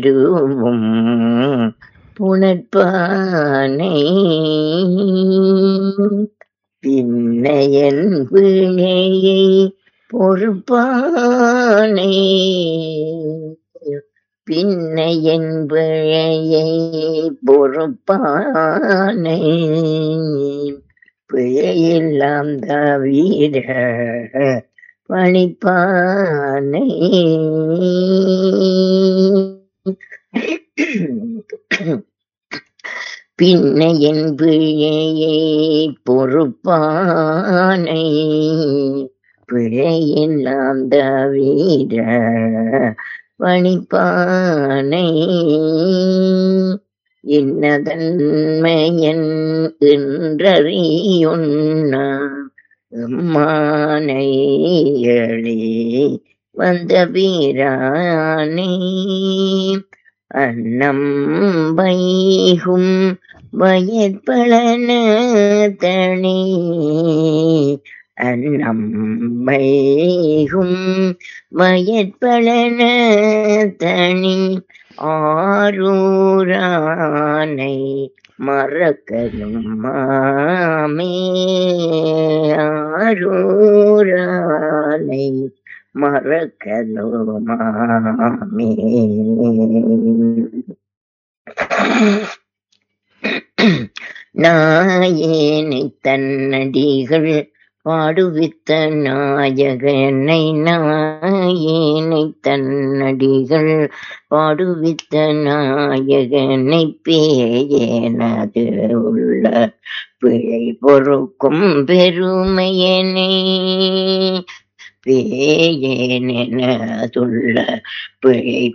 ரூபம் புனற்பானை பின்னையன் பிழையை பொறுப்பானை பின்னையன் பிழையை பொறுப்பானை பிழையெல்லாம் தவிர பணிப்பானை பின்னையின் பிழையை பொறுப்பானை பிழையெல்லாம் தவிர பணிப்பானை இன்னதன்மையன் என்றறியுண்ண எம்மானை எழி வந்த வீரானே அன்னம் வைகும் வயற்பழன தனி அன்னம் வைகும் வயற்பழன தனி ஆரூரானை மறக்கலும் மாமே ஆரூரானை மறக்கலுமாமே நாயேனை தன்னடிகள் பாடுவித்த நாயகனை நாயேனை தன்னடிகள் பாடுவித்த நாயகனை பேயனது உள்ள பிழை பொறுக்கும் பெருமையனே பேயேனதுள்ள பிழை